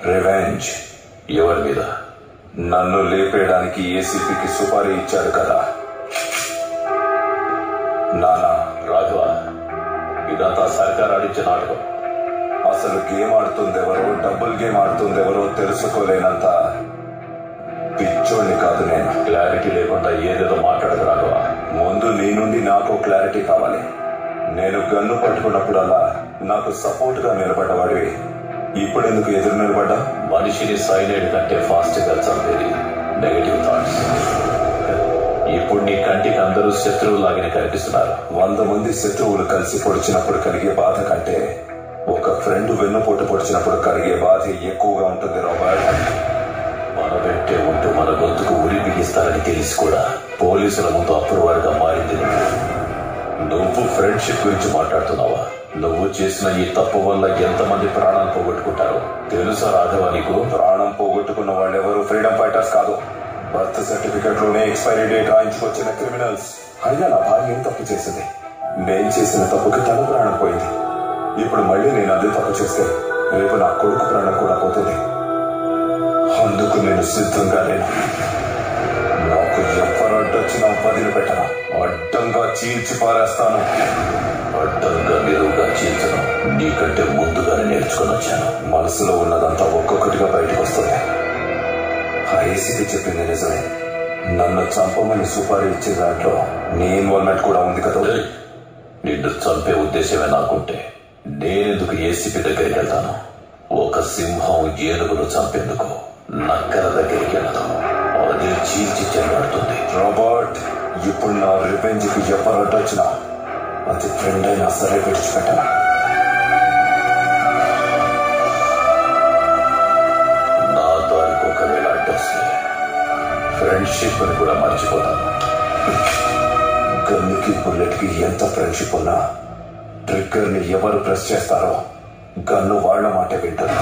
Revenge ఎవరి మీద నన్ను లేపేయడానికి ఏసీపీకి సుపారీ ఇచ్చాడు కదా నానా రాఘవ ఇదంతా సర్కార్ ఆడించే నాటకం అసలు గేమ్ ఆడుతుందెవరో డబుల్ గేమ్ ఆడుతుందెవరో తెలుసుకోలేనంత పిచ్చోడిని కాదు నేను క్లారిటీ లేకుండా ఏదేదో మాట్లాడదు రాఘవ ముందు నీ నుండి నాకు క్లారిటీ కావాలి నేను గన్ను పట్టుకున్నప్పుడల్లా నాకు సపోర్ట్ గా నిలబడ్డవాడివి ఇప్పుడు ఎందుకు ఎదురు నిలబడ్డా మనిషిని సైలెంట్ కంటే ఫాస్ట్ గా చంపేది నెగటివ్ థాట్స్ ఇప్పుడు నీ కంటికి అందరూ శత్రువులాగానే కనిపిస్తున్నారు వంద మంది శత్రువులు కలిసి పొడిచినప్పుడు కలిగే బాధ కంటే ఒక ఫ్రెండ్ వెన్నుపోటు పొడిచినప్పుడు కలిగే బాధ ఎక్కువగా ఉంటుంది రాబర్ట్ మన వెంటే ఉంటూ మన గొంతుకు ఉరి బిగిస్తారని తెలిసి కూడా పోలీసుల ముందు అప్రూవర్గా మారింది నువ్వు నువ్వు ఫ్రెండ్షిప్ గురించి మాట్లాడుతున్నావా నువ్వు చేసిన ఈ తప్పు వల్ల ఎంతమంది ప్రాణాలు పోగొట్టుకుంటారో తెలుసా రాఘవ నీకు ప్రాణం పోగొట్టుకున్న వాళ్ళెవరు ఫ్రీడమ్ ఫైటర్స్ కాదు బర్త్ సర్టిఫికెట్ లోనే ఎక్స్పైరీ డేట్ రాయించుకొచ్చిన క్రిమినల్స్ అయినా నా భార్య ఏం తప్పు చేసింది నేను చేసిన తప్పుకి తన ప్రాణం పోయింది ఇప్పుడు మళ్ళీ నేను అదే తప్పు చేస్తే రేపు నా కొడుకు ప్రాణం కూడా పోతుంది అందుకు నేను సిద్ధంగా లేను నాకు ఎవరు అడ్డొచ్చినా వదిలి పెట్టను అడ్డంగా చీల్చి పారేస్తాను అడ్డంగా నిలువుగా చీల్చడం నీకంటే ముందుగానే నేర్చుకొని వచ్చాను మనసులో ఉన్నదంతా ఒక్కొక్కటిగా బయటకు వస్తుంది ఆ ఏసీపీ చెప్పింది నిజమే నన్ను చంపమని సుపారీ ఇచ్చే దాంట్లో నీ ఇన్వాల్వ్మెంట్ కూడా ఉంది కదా ఏయ్, నిన్ను చంపే ఉద్దేశమే నాకుంటే నేనెందుకు ఏసీపీ దగ్గరికి వెళ్తాను ఒక సింహం ఏనుగును చంపేందుకు నక్కల దగ్గరికి వెళ్తాం అది చీల్చి చెల్లాడుతుంది రాబర్ట్ ఇప్పుడు నా రివెంజ్ కి ఎవరు అడ్డొచ్చినా అది ఫ్రెండ్ అయినా సరే విడిచిపెట్టను నా దారికి ఒకవేళ అడ్డొస్తే ఫ్రెండ్షిప్ అని కూడా మర్చిపోతాను గన్నుకి బుల్లెట్ కి ఎంత ఫ్రెండ్షిప్ ఉన్నా ట్రిగ్గర్ ని ఎవరు ప్రెస్ చేస్తారో గన్ను వాళ్ళ మాట వింటారు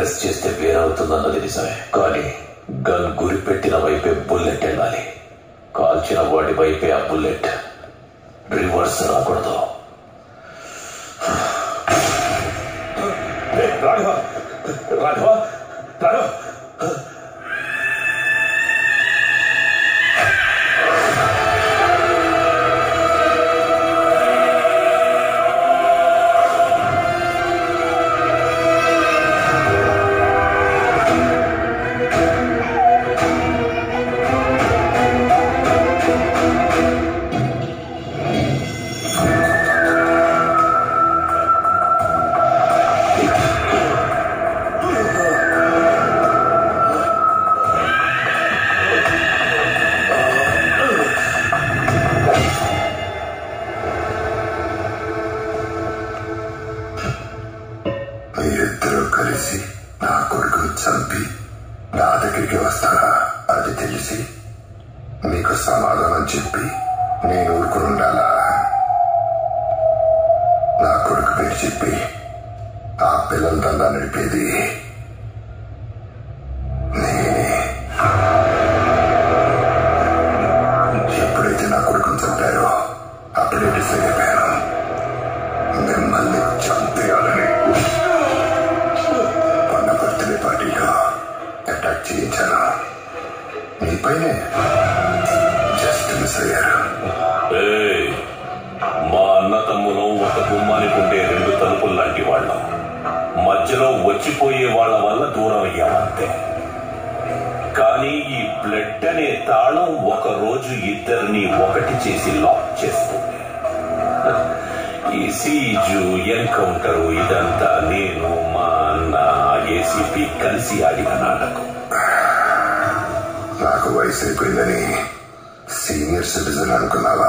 ప్రెస్ చేస్తే వేరవుతుందన్నది నిజమే కానీ గన్ గురి పెట్టిన వైపే బుల్లెట్ వెళ్ళాలి కాల్చిన వాడి వైపే ఆ బుల్లెట్ రివర్స్ రాకూడదు రాఘవ రాఘవ రాఘవ మీరిద్దరూ కలిసి నా కొడుకుని చంపి నా దగ్గరికి వస్తారా అది తెలిసి మీకు సమాధానం చెప్పి నేను ఊరుకుని ఉండాలా నా కొడుకు పేరు చెప్పి ఆ పిల్లల దందా నడిపేది నేనే ఎప్పుడైతే నా కొడుకుని చంపారో అప్పుడే డిసైడ్ అయిపోయాను మిమ్మల్ని చంపేయాలని మొన్న బర్త్డే పార్టీలో అటాక్ చేయించాను మీపైనే జస్ట్ మిస్ అయ్యారు ఏయ్, మా అన్న తమ్ములం ఒక గుమ్మానికి ఉండే రెండు తలుపులు లాంటి వాళ్ళం మధ్యలో వచ్చిపోయే వాళ్ళ వల్ల దూరం అయ్యామంతే కానీ ఈ బ్లడ్ అనే తాళం ఒక రోజు ఇద్దరిని ఒకటి చేసి లాక్ చేస్తుంది ఈ సీజు ఎన్కౌంటర్ ఇదంతా నేను మా అన్న ఏసీపీ కలిసి ఆడిన నాటకం నాకు వయసు అయిపోయిందని సీనియర్ సిటిజన్ అనుకున్నావా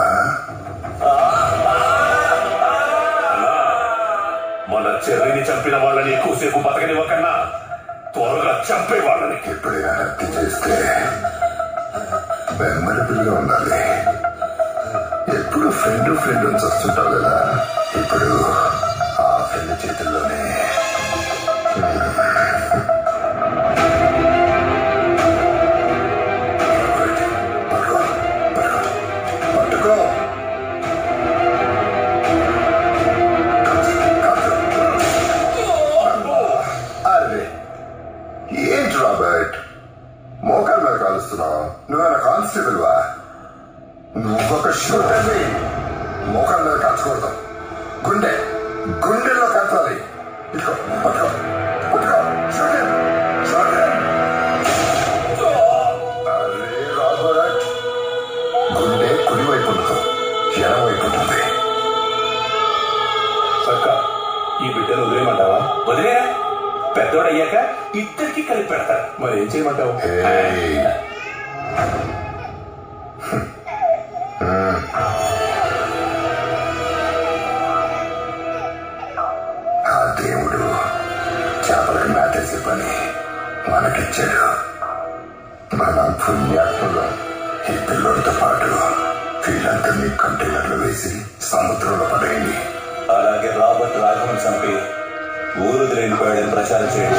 మన చెర్రిని చంపిన వాళ్ళని ఎక్కువసేపు బతకనివ్వకన్నా త్వరగా చంపే వాళ్ళని ఎప్పుడైనా హత్య చేస్తే మెమరబుల్ గా ఉండాలి ఎప్పుడు ఫ్రెండ్ ఫ్రెండ్ నుంచి వస్తుంటావు కదా ఇప్పుడు ఆ ఫ్రెండ్ చేతుల్లోనే పట్టుకో పట్టుకో పట్టుకో అరే ఏంటి రాబర్ట్ మోకాల మీద కాలుస్తున్నావు నువ్వేనా కానిస్టేబుల్ వా నువ్వొక షూటర్ని మోకాల మీద కాల్చకూడదు గుండె గుండెల్లో కాల్చాలి ఇదిగో పట్టుకో పట్టుకో షూట్ హిమ్. Shoot him. అరే రాబర్ట్ గుండె కుడివైపు ఉండదు ఎడమవైపు ఉంటుంది అక్క ఈ బిడ్డను వదిలేయమంటావా వదిలే పెద్దోడయ్యాక ఇద్దరికి కలిపి పెడతారు మరి ఏం చేయమంటావు Hey. ఆ దేవుడు చేపలకు నాటేసే పని మనకిచ్చాడు మన పుణ్యాత్మలో ఈ పిల్లలతో పాటు వీళ్ళందరినీ కంటైనర్లు వేసి సముద్రంలో పడేయండి అలాగే రాబర్ట్ రాఘవన్ చంపి ఊరు వెళ్ళిపోయాడని ప్రచారం చేయండి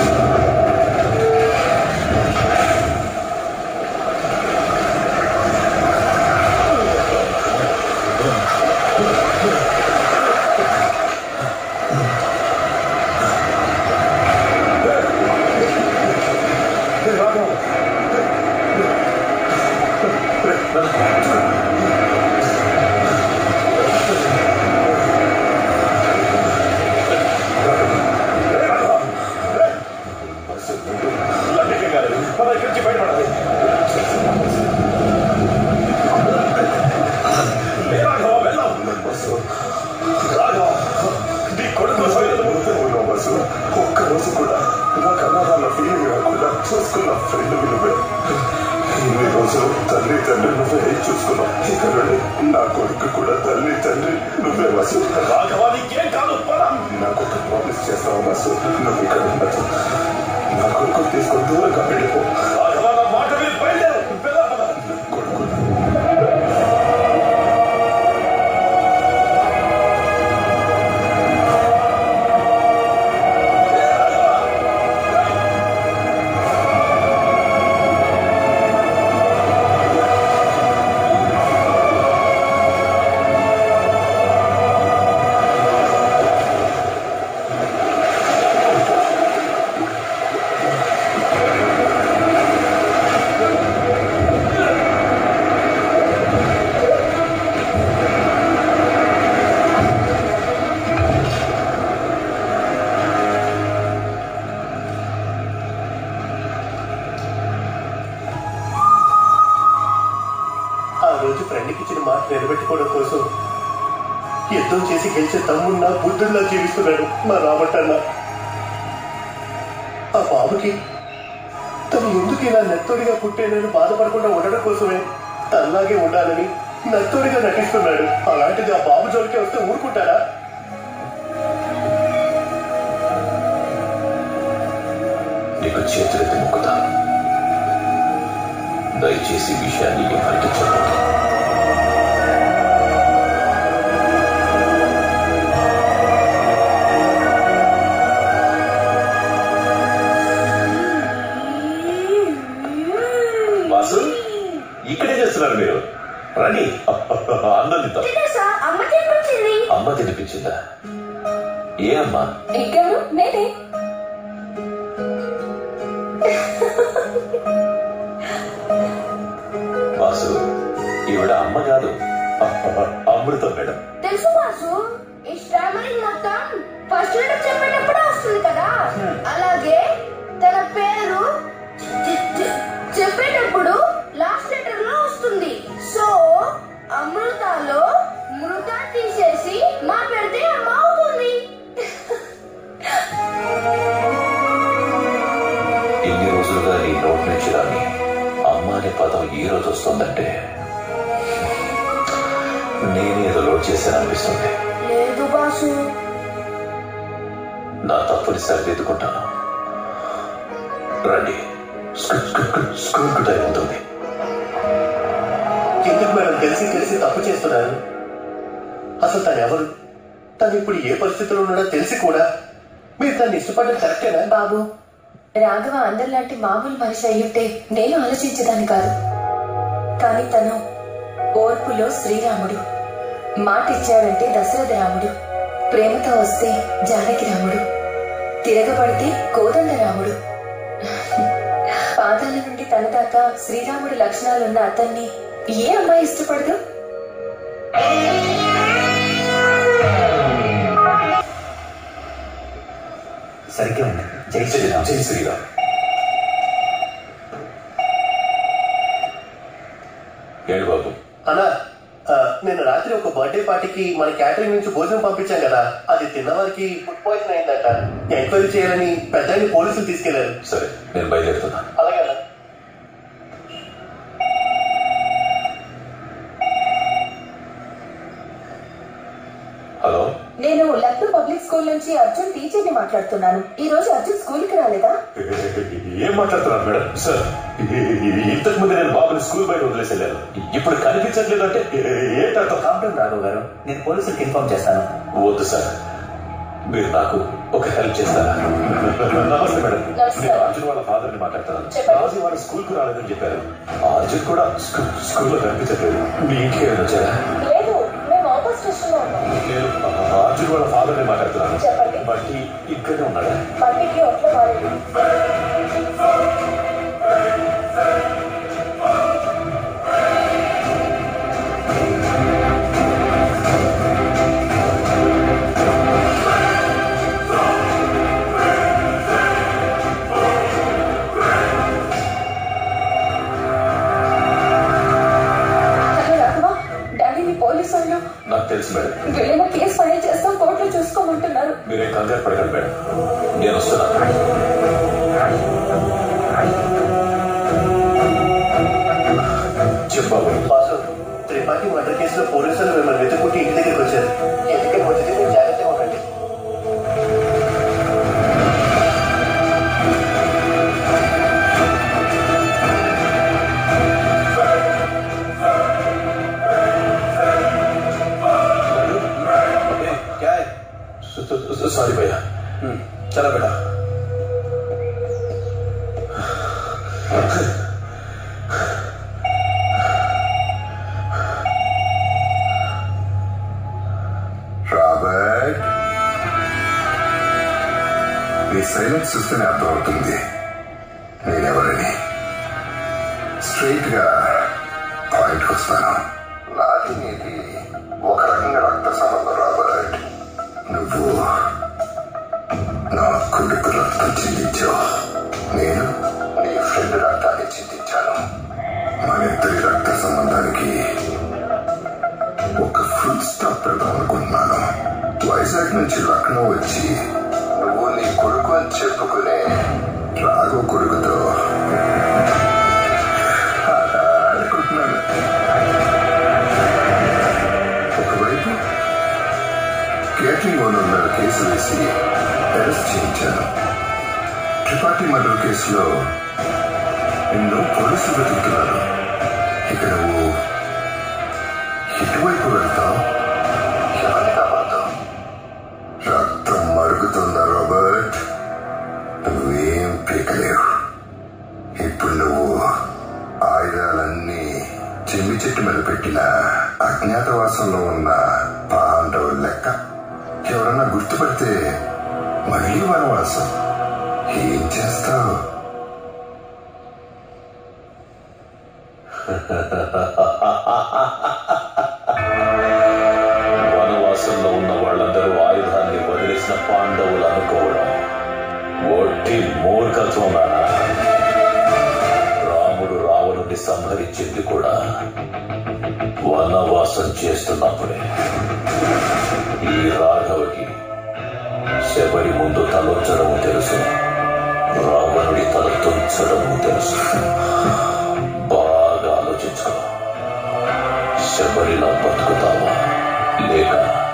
ఒక్కరోజు కూడా నాకు అన్నదాన ఫీలింగ్ రాకుండా చూసుకున్న ఫ్రెండ్ విలువే ఇన్ని రోజులు తల్లి తండ్రి నువ్వే చూసుకున్నావు ఇక నుండి నా కొడుకు కూడా తల్లి తండ్రి నువ్వే వసు రాఘవానికి కాదు పదం నాకు ఒక ప్రామిస్ చేస్తావు వసు నువ్వు ఇక్కడ ఉండదు నా కొడుకు తీసుకొని దూరంగా వెళ్ళిపో రాఘవ నా మాట మీద బయలుదేరు పద, పద. కొడుకు తండ్రికిచ్చిన మాట నిలబెట్టుకోవడం కోసం యుద్ధం చేసి గెలిచే తమ్మున్న బుద్ధుల్లా జీవిస్తున్నాడు మా రామటన్న ఆ బాబుకి తను ఎందుకు ఇలా నెత్తోడిగా పుట్టేనని బాధపడకుండా ఉండడం కోసమే తనలాగే ఉండాలని నెత్తోడిగా నటిస్తున్నాడు అలాంటిది ఆ బాబు జోలికి వస్తే ఊరుకుంటాడా నీకు చేతులెత్తి మొక్కుతాను దయచేసి ఈ విషయాన్ని ఎవరికి చెప్పండి వాసు ఇక్కడే చేస్తున్నారు మీరు రండి అన్నం తింటాం తినేసా అమ్మ తినిపించింది అమ్మ తినిపించిందా ఏ అమ్మ ఇంకెవరు నేనే వాసు ఈవిడ అమ్మ కాదు అమృతం మేడం తెలుసు బాసు ఈ స్టామరింగ్ మొత్తం ఫస్ట్ లెటర్ చెప్పేటప్పుడే వస్తుంది కదా అలాగే తన పేరు చె- చె- చెప్పేటప్పుడు లాస్ట్ లెటర్ లో వస్తుంది సో అమృతలో మృత తీసేసి మా పెడితే అమ్మ అవుతుంది ఇన్ని రోజులుగా నీ నోట్ నుంచి రాని అమ్మ అనే పదం ఈ రోజు వస్తుందంటే నేనేదో లోడ్ చేశాను అనిపిస్తుంది లేదు బాసు నా తప్పుని సరిదిద్దుకుంటాను రండి స్కూ- స్కూ- స్కూ- స్కూల్కి టైం అవుతుంది ఎందుకు మేడం తెలిసి తెలిసి తప్పు చేస్తున్నారు అసలు తను ఎవరు తను ఇప్పుడు ఏ పరిస్థితిలో ఉన్నాడో తెలిసి కూడా మీరు తను ఇష్టపడడం కరెక్టేనా బాబు రాఘవ అందరిలాంటి మామూలు మనిషి అయ్యుంటే నేను ఆలోచించేదాన్ని కాదు కానీ తను ఓర్పులో శ్రీరాముడు మాట ఇచ్చాడంటే దశరథ రాముడు ప్రేమతో వస్తే జానకి రాముడు తిరగబడితే కోదండ రాముడు పాదాల నుండి తన దాకా శ్రీరాముడి లక్షణాలున్న అతన్ని ఏ అమ్మాయి ఇష్టపడదు సరిగ్గా ఉంది జై శ్రీరామ్ జై శ్రీరామ్ ఏడు బాబు అన్నా ఆ, నిన్న రాత్రి ఒక బర్త్డే పార్టీకి మన క్యాటరింగ్ నుంచి భోజనం పంపించాం కదా అది తిన్న వారికి ఫుడ్ పాయిజన్ అయిందట ఎంక్వైరీ చేయాలని పెద్ద పోలీసులు తీసుకెళ్లారు సరే నేను బయలుదేరుతున్నా అలాగే అన్నా హలో నేను లక్నో పబ్లిక్ స్కూల్ నుంచి అర్జున్ టీచర్ని మాట్లాడుతున్నాను ఈ రోజు అర్జున్ స్కూల్కి రాలేదా ఏం మాట్లాడుతున్నారు మేడం సార్ ఇంతకు ముందు నేను బాబుని స్కూల్ బయట వదిలేసి వెళ్ళాను ఇప్పుడు కనిపించట్లేదు అంటే ఏంటర్థం కాంప్టౌన్ రాఘవ్ గారు నేను పోలీసులకు ఇన్ఫార్మ్ చేస్తాను వద్దు సార్ మీరు నాకు ఒక హెల్ప్ చేస్తారా నమస్తే మేడం నమస్తే. నేను అర్జున్ వాళ్ళ ఫాదర్ ని మాట్లాడుతున్నాను చెప్పండి. రాజు వాళ్ళ స్కూల్ కు రాలేదని చెప్పారు ఆ అర్జున్ కూడా స్కూ- స్కూల్లో కనిపించట్లేదు మీ ఇంటికి ఏమైనా వచ్చారా లేదు మేము ఆపోజిట్ స్టేషన్లో ఉన్నాం నేను ఆ అర్జున్ వాళ్ళ ఫాదర్ ని మాట్లాడుతున్నాను చెప్పండి. బట్టి ఇక్కడే ఉన్నాడా బండికి ఒట్లో మారేది హలో రాఘవ డాడీని పోలీసు వాళ్ళు నాకు తెలుసు మేడం వెళ్ళిన కేసు ఫైల్ చేస్తాం కోర్టులో చూసుకోమంటున్నారు మీరేం కంగారు పడకండి మేడం నేను వస్తున్నాను చెప్పావు బాసు త్రిపాఠి మర్డర్ కేసులో పోలీసులు మిమ్మల్ని వెతుకుంటే ఇంటి దగ్గరికి వచ్చారు ఎందుకంటే మొదటి మీరు జాగ్రత్తగా ఉండండి సారీ భయ్యా చలా బేటా రాబర్ట్ నీ సైలెన్స్ చూస్తేనే అర్థమవుతుంది నేనెవరని స్ట్రైట్ గా పాయింట్ వస్తాను నాది నీది ఒక రకంగా రక్త సంబంధం రాబర్ట్ నువ్వు నా కొడుకు రక్తం చిందించావు నేను నీ ఫ్రెండ్ రక్తాన్ని చిందించాను మన ఇద్దరి రక్త సంబంధానికి నుంచి లక్నో వచ్చి నువ్వు నీ కొడుకు అని చెప్పుకునే రాఘవ కొడుకుతో అలా ఆడుకుంటున్నాను ఒకవైపు కేటరింగ్ ఓనర్ మీద కేసు వేసి అరెస్ట్ చేయించాను త్రిపాఠి మర్డర్ కేసులో నిన్ను పోలీసులు వెతుకుతున్నారు ఇక నువ్వు ఎటువైపు వెళ్తావు ఎవరిని కాపాడుతావు రక్తం మరుగుతున్న రాబర్ట్ నువ్వేం పీకలేవు ఇప్పుడు నువ్వు ఆయుధాలన్నీ చెమ్మి చెట్టు మీద పెట్టిన అజ్ఞాతవాసంలో ఉన్న పాండవుల లెక్క ఎవరన్నా గుర్తుపడితే మళ్ళీ వనవాసం ఏం చేస్తావు వనవాసంలో ఉన్న వాళ్ళందరూ ఆయుధాన్ని వదిలేసిన పాండవులు అనుకోవడం ఒట్టి మూర్ఖత్వం నానా రాముడు రావణుడిని సంహరించింది కూడా వనవాసం చేస్తున్నప్పుడే ఈ రాఘవకి శబరి ముందు తలొచ్చడము తెలుసు రావణుడి తల తుంచడము తెలుసు బాగా ఆలోచించుకో శబరిలా బతుకుతావా లేక